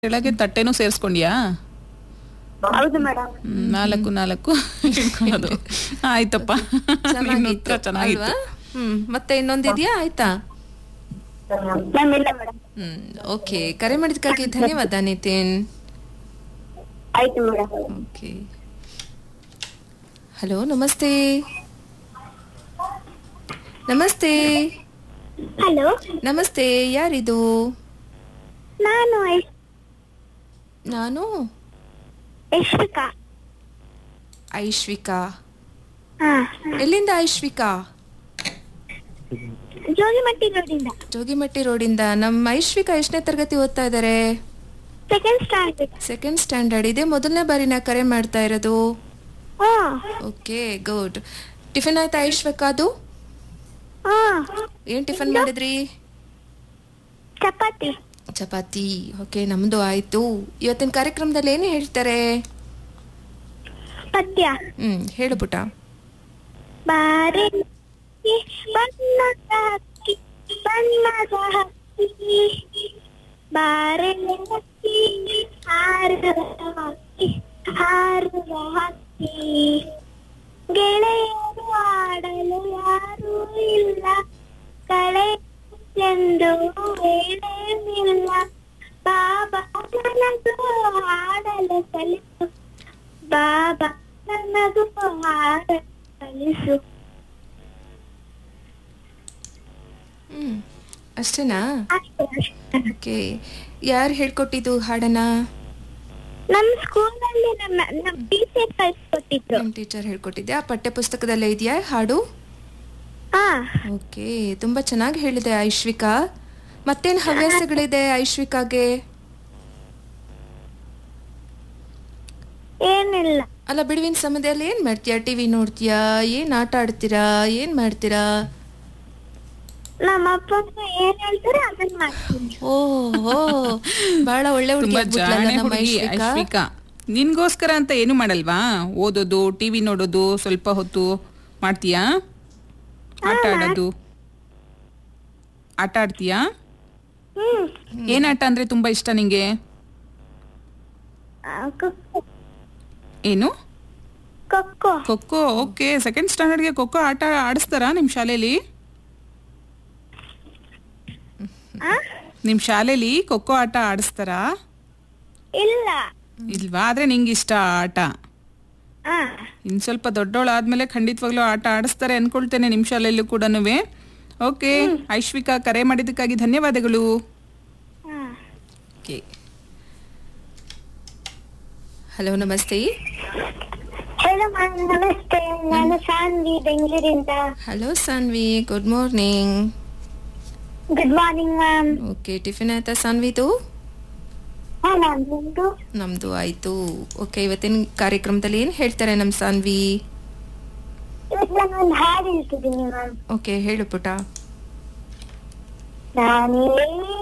ಕೆಳಗೆ ತಟ್ಟೆನೂ ಸೇರಿಸ್ಕೊಂಡ್ಯಾ ಹೌದು ಮೇಡಮ್ ಹ್ಮ್, ನಾಲ್ಕು ನಾಲ್ಕು ಅದು ಆಯ್ತಪ್ಪ ನಿನ್ನ ಚೆನ್ನಾಗಿತ್ತು ಉತ್ತರ ಚೆನ್ನಾಗಿತ್ತು ಅಲ್ವಾ ಹ್ಮ್ ಮತ್ತೆ ಇನ್ನೊಂದಿದ್ಯಾ ಆಯ್ತಾ ಮ್ಯಾಮ್ ಇಲ್ಲ ಮೇಡಮ್ ಹ್ಮ್ ಓಕೆ ಕರೆ ಮಾಡಿದಕ್ಕಾಗಿ ಧನ್ಯವಾದ ನಿತಿನ್ ಆಯ್ತು ಮೇಡಮ್ ಓಕೆ ಹಲೋ ನಮಸ್ತೆ ನಮಸ್ತೆ ಹಲೋ ನಮಸ್ತೆ ಯಾರಿದು ನಾನು ನಾನು ಯಶ್ವಿಕಾ ಐಶ್ವಿಕಾ ಹಾ ಎಲ್ಲಿಂದ ಐಶ್ವಿಕಾ ಜೋಗಿಮಟ್ಟಿ ರೋಡಿಂದ ಜೋಗಿಮಟ್ಟಿ ರೋಡಿಂದ ನಮ್ಮ ಐಶ್ವಿಕಾ ಎಷ್ಟನೇ ತರಗತಿ ಓದ್ತಾ ಇದ್ದಾರೆ ಸೆಕೆಂಡ್ ಸ್ಟ್ಯಾಂಡರ್ಡ್ ಸೆಕೆಂಡ್ ಸ್ಟ್ಯಾಂಡರ್ಡ್ ಇದೆ ಮೊದಲನೇ ಬಾರಿ ನಾ ಕರೆ ಮಾಡ್ತಾ ಇರೋದು ಹಾ ಓಕೆ ಗುಡ್ ಟಿಫಿನ್ ಆಯ್ತಾ ಐಶ್ವಿಕಾ ಅದು ಹಾ ಏನ್ ಟಿಫನ್ ಮಾಡಿದ್ರಿ ಚಪಾತಿ ಚಪಾತಿ ಓಕೆ ನಮ್ದು ಆಯ್ತು ಇವತ್ತಿನ ಕಾರ್ಯಕ್ರಮದಲ್ಲಿ ಏನು ಹೇಳ್ತಾರೆ ಪದ್ಯ ಹ್ಮ್ ಹೇಳು ಪುಟ ಬಾರೆ ಬಣ್ಣದ ಹಕ್ಕಿ ಬಣ್ಣದ ಹಕ್ಕಿ ಬಾರೆ ಹಕ್ಕಿ ಹಾರುವ ಹಕ್ಕಿ ಹಾರುವ ಹಕ್ಕಿ ಗೆಳೆಯರು ಆಡಲು ಯಾರೂ ಇಲ್ಲ ಕಳೆ ಎಂದು ವೇಳೆಯಿಲ್ಲ ಬಾಬಾ ನನಗೂ ಹಾಡಲು ಕಲಿಸು ಬಾಬಾ ನನಗೂ ಹಾಡಲು ಕಲಿಸು ಹ್ಮ್ ಅಷ್ಟೇನಾ ಅಷ್ಟೇ, ಅಷ್ಟೇ. ಓಕೆ ಯಾರು ಹೇಳ್ಕೊಟ್ಟಿದ್ದು ಹಾಡನ್ನ ನಮ್ ಸ್ಕೂಲಲ್ಲಿ ನಮ್ಮ ನಮ್ಮ ಟೀಚರ್ ಕಳ್ಸಿಕೊಟ್ಟಿದ್ರು ನಮ್ಮ ಟೀಚರ್ ಹೇಳ್ಕೊಟ್ಟಿದ್ಯಾ ಪಠ್ಯ ಪುಸ್ತಕದಲ್ಲೇ ಇದೆಯಾ ಹಾಡು ಹಾ ಓಕೆ ತುಂಬಾ ಚೆನ್ನಾಗಿ ಹೇಳಿದೆ ಐಶ್ವಿಕಾ ಮತ್ತೇನ್ ಹವ್ಯಾಸಗಳಿದೆ ಐಶ್ವಿಕಾಗೆ ಏನಿಲ್ಲ ಅಲ್ಲ ಬಿಡುವಿನ ಸಮಯದಲ್ಲಿ ಏನ್ ಮಾಡ್ತೀಯಾ ಟಿವಿ ನೋಡ್ತೀಯಾ ಏನ್ ಆಟ ಆಡ್ತೀರಾ ಏನ್ ಮಾಡ್ತೀರಾ ನಮ್ಮ ಅಪ್ಪ ಅಮ್ಮ ಏನ್ ಹೇಳ್ತಾರೆ ಅದನ್ನ ಮಾಡ್ತೀನಿ ಓ ಓ ಬಹಳ ಒಳ್ಳೆ ಹುಡುಗಿ ತುಂಬಾ ಆಗ್ಬಿಟ್ಲಲ್ಲ ಜಾಣೆ ನಮ್ಮ ಹುಡುಗಿ ಐಶ್ವಿಕಾ ಐಶ್ವಿಕಾ ನಿನ್ಗೋಸ್ಕರ ಅಂತ ಏನು ಮಾಡಲ್ವಾ ಓದೋದು ಟಿವಿ ನೋಡೋದು ಸ್ವಲ್ಪ ಹೊತ್ತು ಮಾಡ್ತೀಯಾ ಆಟ ಆಡೋದು ಆಟ ಆಡ್ತೀಯಾ ಹ್ಮ್ ಏನ್ ಆಟ ಅಂದ್ರೆ ತುಂಬಾ ಇಷ್ಟ ನಿಂಗೆ ಆ, ಖೋಖೋ ಏನು ಖೋಖೋ ಖೋಖೋ ಓಕೆ ಸೆಕೆಂಡ್ ಸ್ಟ್ಯಾಂಡರ್ಡ್ಗೆ ಖೋಖೋ ಆಟ ಆಡಿಸ್ತಾರಾ ನಿಮ್ ಶಾಲೆಯಲ್ಲಿ ಆ? ನಿಮ್ ಶಾಲೆಯಲ್ಲಿ ಖೋಖೋ ಆಟ ಆಡಿಸ್ತಾರಾ ಇಲ್ಲ ಇಲ್ವಾ ಆದ್ರೆ ನಿಂಗೆ ಇಷ್ಟ ಆ ಆಟ ಆ ಇನ್ ಸ್ವಲ್ಪ ದೊಡ್ಡವಳಾದ್ಮೇಲೆ ಖಂಡಿತವಾಗ್ಲೂ ಆಟ ಆಡಿಸ್ತಾರೆ ಅನ್ಕೊಳ್ತೇನೆ ನಿಮ್ ಶಾಲೆಯಲ್ಲೂ ಕೂಡನುವೆ ಓಕೆ ಐಶ್ವಿಕಾ ಕರೆ ಮಾಡಿದ್ದಕ್ಕಾಗಿ ಧನ್ಯವಾದಗಳು ಆ. ಓಕೆ ಹಲೋ ನಮಸ್ತೆ ಹೇಳು ಮ್ಯಾಮ್ ನಮಸ್ತೆ ನಾನು ಸಾನ್ವಿ ಬೆಂಗಳೂರಿಂದ hello Sanvi good morning good morning ma'am okay tiffin ಆಯ್ತಾ ಸಾನ್ವಿದು ಹಾ ಮ್ಯಾಮ್ ನಿಮ್ದು ನಮ್ದು ಆಯ್ತು ಓಕೆ ಇವತ್ತಿನ ಕಾರ್ಯಕ್ರಮದಲ್ಲಿ ಏನ್ ಹೇಳ್ತಾರೆ ನಮ್ ಸಾನ್ವಿ ಇವತ್ತು ನಾನು ಒಂದು ಹಾಡು ಹೇಳ್ತಿದ್ದೀನಿ ಮ್ಯಾಮ್ ಓಕೆ ಹೇಳು ಪುಟ ನಾನೇ